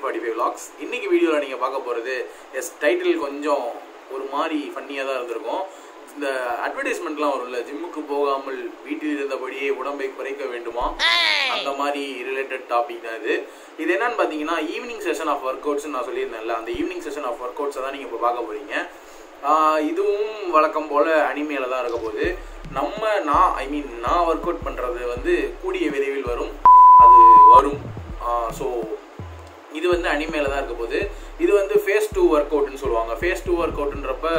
forty five lakhs இன்னைக்கு வீடியோவில் நீங்கள் பார்க்க போகிறது எஸ் டைட்டில் கொஞ்சம் ஒரு மாதிரி ஃபன்னியாக தான் இருந்திருக்கும் இந்த அட்வர்டைஸ்மெண்ட்லாம் வரும்ல ஜிம்முக்கு போகாமல் வீட்டில் இருந்தபடியே உடம்பை குறைக்க வேண்டுமா அந்த மாதிரி ரிலேட்டட் டாபிக் தான் இது இது என்னன்னு பார்த்தீங்கன்னா evening session of workouts நான் சொல்லியிருந்தேன்ல அந்த ஈவினிங் செஷன் ஆஃப் ஒர்க் அவுட்ஸை தான் நீங்கள் இப்போ பார்க்க போறீங்க ஆஹ் இதுவும் வழக்கம் போல் அனிமையில தான் இருக்க போகுது நம்ம நான் ஐ மீன் நான் ஒர்க் அவுட் பண்ணுறது வந்து கூடிய விரைவில் வரும் அது வரும் ஸோ இது வந்து அனிமேல தான் இருக்க போகுது இது வந்து ஃபேஸ் டூ ஒர்க் அவுட்னு சொல்லுவாங்க ஃபேஸ் டூ ஒர்க் அவுட்ன்றப்ப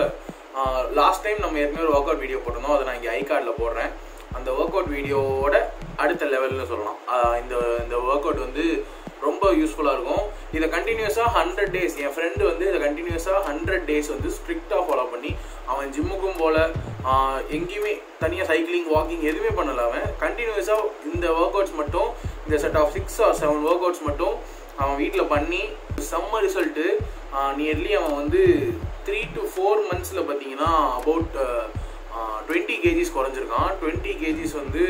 லாஸ்ட் டைம் நம்ம ஏற்கனவே ஒரு ஒர்க் அவுட் வீடியோ போட்டிருந்தோம் அதை நான் இங்கே ஐ கார்டில் போடுறேன் அந்த ஒர்க் அவுட் வீடியோவோட அடுத்த லெவல்னு சொல்லலாம் ஆஹ் இந்த இந்த ஒர்க் அவுட் வந்து ரொம்ப யூஸ்ஃபுல்லாக இருக்கும் இதை கண்டினியூஸாக ஹண்ட்ரட் டேஸ் என் ஃப்ரெண்டு வந்து இதை கண்டினியூஸாக ஹண்ட்ரட் டேஸ் வந்து ஸ்ட்ரிக்டாக ஃபாலோ பண்ணி அவன் ஜிம்முக்கும் போல ஆஹ் எங்கேயுமே தனியாக சைக்கிளிங் வாக்கிங் எதுவுமே பண்ணல அவன் கண்டினியூஸாக இந்த ஒர்க் அவுட்ஸ் மட்டும் இந்த set of six or seven workouts மட்டும் அவன் வீட்டில் பண்ணி செம்ம ரிசல்ட்டு நியர்லி அவன் வந்து த்ரீ டு ஃபோர் மந்த்ஸில் பார்த்தீங்கன்னா அபவுட் டுவெண்ட்டி கேஜிஸ் குறைஞ்சிருக்கான் டுவெண்ட்டி கேஜிஸ் வந்து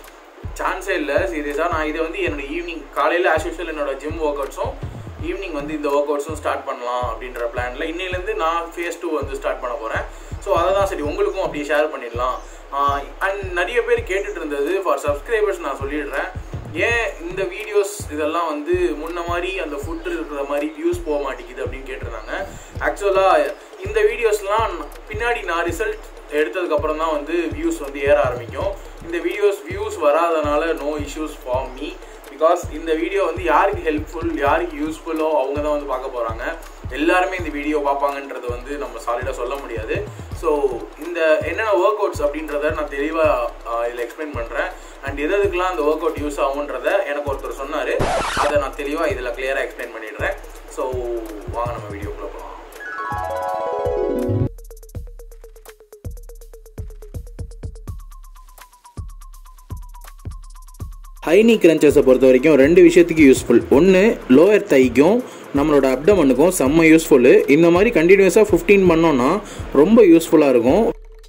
சான்ஸே இல்லை சீரியஸாக நான் இதை வந்து என்னோட ஈவினிங் காலையில் ஆஸ் யூஷுவல் என்னோட ஜிம் ஒர்க் அவுட்ஸும் ஈவினிங் வந்து இந்த ஒர்க் அவுட்ஸும் ஸ்டார்ட் பண்ணலாம் அப்படின்ற பிளானில் இன்னையிலேருந்து நான் ஃபேஸ் டூ வந்து ஸ்டார்ட் பண்ண போகிறேன் ஸோ அதை தான் சரி உங்களுக்கும் அப்படி ஷேர் பண்ணிடலாம் அண்ட் நிறைய பேர் கேட்டுட்டு இருந்தது ஃபார் சப்ஸ்கிரைபர்ஸ் நான் சொல்லிடுறேன் ஏன் இந்த வீடியோஸ் இதெல்லாம் வந்து முன்ன மாதிரி அந்த ஃபுட் இருக்கிற மாதிரி வியூஸ் போக மாட்டேங்குது அப்படின்னு கேட்டிருந்தாங்க ஆக்சுவலாக இந்த வீடியோஸ்லாம் பின்னாடி நான் ரிசல்ட் எடுத்ததுக்கப்புறம் தான் வந்து வியூஸ் வந்து ஏற ஆரம்பிக்கும் இந்த வீடியோஸ் வியூஸ் வராதனால no issues for me because இந்த வீடியோ வந்து யாருக்கு ஹெல்ப்ஃபுல் யாருக்கு யூஸ்ஃபுல்லோ அவங்க தான் வந்து பார்க்க போகிறாங்க எல்லாருமே இந்த வீடியோ பார்ப்பாங்கன்றது வந்து நம்ம சாலிடாக சொல்ல முடியாது ஸோ இந்த என்னென்ன ஒர்க் அவுட்ஸ் அப்படின்றத நான் தெளிவாக இதில் எக்ஸ்பிளைன் பண்ணுறேன் அண்ட் எது எதுக்கெல்லாம் அந்த ஒர்க் அவுட் யூஸ் ஆகுன்றத எனக்கு ஒருத்தர் சொன்னார் அதை நான் தெளிவாக இதில் கிளியராக எக்ஸ்பிளைன் பண்ணிடுறேன் ஸோ வாங்க நம்ம வீடியோக்குள்ளே போகலாம் ஹைனி கிரன்ச்சஸை பொறுத்த வரைக்கும் ரெண்டு விஷயத்துக்கு யூஸ்ஃபுல் ஒன்று லோயர் தைக்கும் நம்மளோட அப்டமனுக்கும் செம்ம யூஸ்ஃபுல்லு இந்த மாதிரி கண்டினியூஸாக ஃபிஃப்டீன் பண்ணோன்னா ரொம்ப யூஸ்ஃபுல்லாக இருக்கும்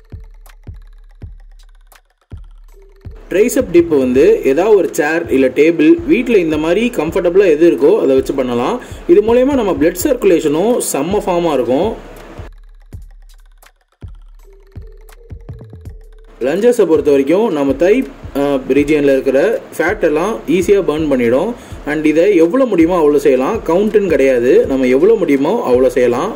ட்ரைசப் டிப் வந்து ஏதாவது ஒரு சேர் இல்லை டேபிள் வீட்டில் இந்த மாதிரி கம்ஃபர்டபுளாக எது இருக்கோ அதை வச்சு பண்ணலாம் இது மூலயமா நம்ம பிளட் சர்க்குலேஷனும் செம்ம ஃபார்மாக இருக்கும் லஞ்சஸை பொறுத்த வரைக்கும் நம்ம தை ரீஜியனில் இருக்கிற ஃபேட் எல்லாம் ஈஸியாக பர்ன் பண்ணிடும் அண்ட் இதை எவ்வளோ முடியுமோ அவ்வளோ செய்யலாம் கவுண்ட்டுன்னு கிடையாது நம்ம எவ்வளோ முடியுமோ அவ்வளோ செய்யலாம்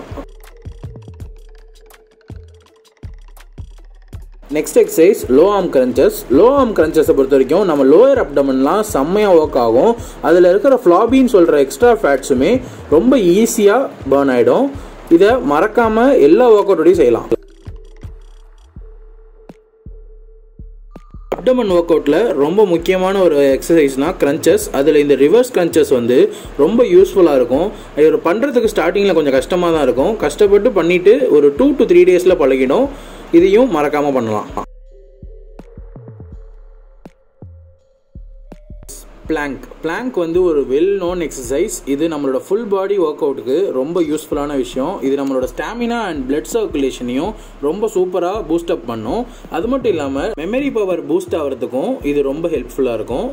next exercise low arm crunches low arm கிரன்ச்சஸை பொறுத்த வரைக்கும் நம்ம லோயர் அப்டமன்லாம் செம்மையாக ஒர்க் ஆகும் அதில் இருக்கிற ஃப்ளாபின்னு சொல்கிற எக்ஸ்ட்ரா ஃபேட்ஸுமே ரொம்ப ஈஸியாக பர்ன் ஆகிடும் இதை மறக்காமல் எல்லா ஒர்க் அவுட்டோடையும் செய்யலாம் அப்டமன் ஒர்க் அவுட்டில் ரொம்ப முக்கியமான ஒரு எக்ஸசைஸ்னால் க்ரன்ச்சஸ் அதில் இந்த ரிவர்ஸ் க்ரன்ச்சஸ் வந்து ரொம்ப யூஸ்ஃபுல்லாக இருக்கும் இது பண்ணுறதுக்கு ஸ்டார்டிங்கில் கொஞ்சம் கஷ்டமாக தான் இருக்கும் கஷ்டப்பட்டு பண்ணிவிட்டு ஒரு டூ டு த்ரீ டேஸில் பழகிடும் இதையும் மறக்காமல் பண்ணலாம் பிளாங்க் பிளாங்க் வந்து ஒரு வெல் நோன் எக்ஸசைஸ் இது நம்மளோட ஃபுல் பாடி ஒர்க் அவுட்டுக்கு ரொம்ப யூஸ்ஃபுல்லான விஷயம் இது நம்மளோட ஸ்டாமினா அண்ட் பிளட் சர்க்குலேஷனையும் ரொம்ப சூப்பராக பூஸ்ட் அப் பண்ணும் அது மட்டும் இல்லாமல் மெமரி பவர் பூஸ்ட் ஆகிறதுக்கும் இது ரொம்ப ஹெல்ப்ஃபுல்லாக இருக்கும்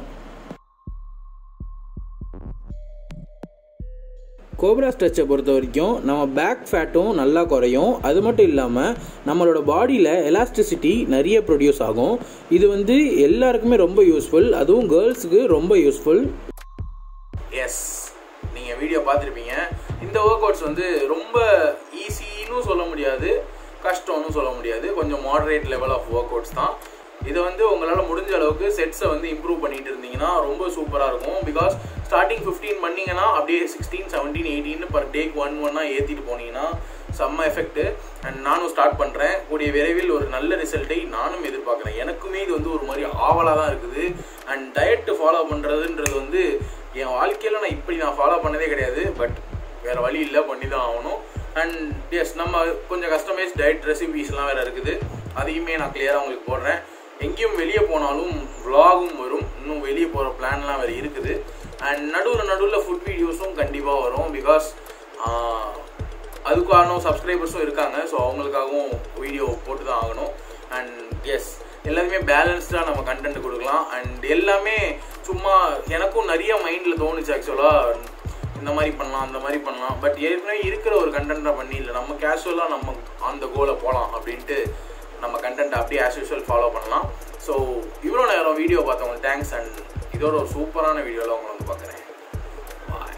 கோப்ரா ஸ்ட்ரெச்சை பொறுத்த வரைக்கும் நம்ம பேக் ஃபேட்டும் நல்லா குறையும் அது மட்டும் இல்லாமல் நம்மளோட பாடியில் எலாஸ்டிசிட்டி நிறைய ப்ரொடியூஸ் ஆகும் இது வந்து எல்லாருக்குமே ரொம்ப யூஸ்ஃபுல் அதுவும் கேர்ள்ஸுக்கு ரொம்ப யூஸ்ஃபுல் எஸ் நீங்கள் வீடியோ பார்த்துருப்பீங்க இந்த ஒர்க் அவுட்ஸ் வந்து ரொம்ப ஈஸின்னு சொல்ல முடியாது கஷ்டம்னு சொல்ல முடியாது கொஞ்சம் moderate level of workouts தான் இதை வந்து உங்களால் முடிஞ்ச அளவுக்கு செட்ஸை வந்து இம்ப்ரூவ் பண்ணிட்டு இருந்தீங்கன்னா ரொம்ப சூப்பராக இருக்கும் பிகாஸ் ஸ்டார்டிங் ஃபிஃப்டீன் பண்ணீங்கன்னா அப்படியே sixteen seventeen eighteen per take one ஒன்னாக ஏற்றிட்டு போனீங்கன்னா செம்ம எஃபெக்ட் அண்ட் நானும் ஸ்டார்ட் பண்ணுறேன் கூடிய விரைவில் ஒரு நல்ல ரிசல்ட்டை நானும் எதிர்பார்க்குறேன் எனக்குமே இது வந்து ஒரு மாதிரி ஆவலாக தான் இருக்குது அண்ட் டயட்டு ஃபாலோ பண்ணுறதுன்றது வந்து என் வாழ்க்கையில் நான் இப்படி நான் ஃபாலோ பண்ணதே கிடையாது பட் வேறு வழி இல்லை பண்ணி தான் ஆகணும் அண்ட் எஸ் நம்ம கொஞ்சம் கஸ்டமைஸ் டயட் ரெசிபீஸ்லாம் வேறு இருக்குது அதையுமே நான் கிளியராக உங்களுக்கு போடுறேன் எங்கேயும் வெளியே போனாலும் vlogகும் வரும் இன்னும் வெளியே போகிற பிளான்லாம் வேறு இருக்குது அண்ட் நடுவில் நடுவில் ஃபுட் வீடியோஸும் கண்டிப்பாக வரும் பிகாஸ் அதுக்கான சப்ஸ்கிரைபர்ஸும் இருக்காங்க ஸோ அவங்களுக்காகவும் வீடியோ போட்டு தான் ஆகணும் அண்ட் எஸ் எல்லாத்தையுமே பேலன்ஸ்டாக நம்ம கண்டென்ட் கொடுக்கலாம் அண்ட் எல்லாமே சும்மா எனக்கும் நிறைய மைண்டில் தோணுச்சு ஆக்சுவலாக இந்த மாதிரி பண்ணலாம் அந்த மாதிரி பண்ணலாம் பட் ஏற்கனவே இருக்கிற ஒரு கண்டென்ட்டை பண்ணி இல்லை நம்ம கேஷுவலாக நம்ம அந்த கோலை போகலாம் அப்படின்ட்டு நம்ம கண்டென்ட் அப்படியே ஆஸ் யூஷுவல் ஃபாலோ பண்ணலாம் ஸோ இவ்வளோ நேரம் வீடியோ பார்த்தவங்க தேங்க்ஸ் அண்ட் இதோட ஒரு சூப்பரான வீடியோவில் உங்களை வந்து பார்க்குறேன் பாய்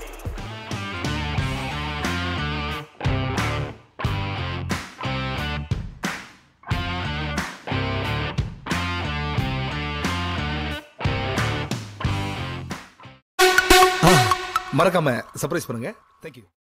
மறக்காம சர்ப்ரைஸ் பண்ணுங்க தேங்க்யூ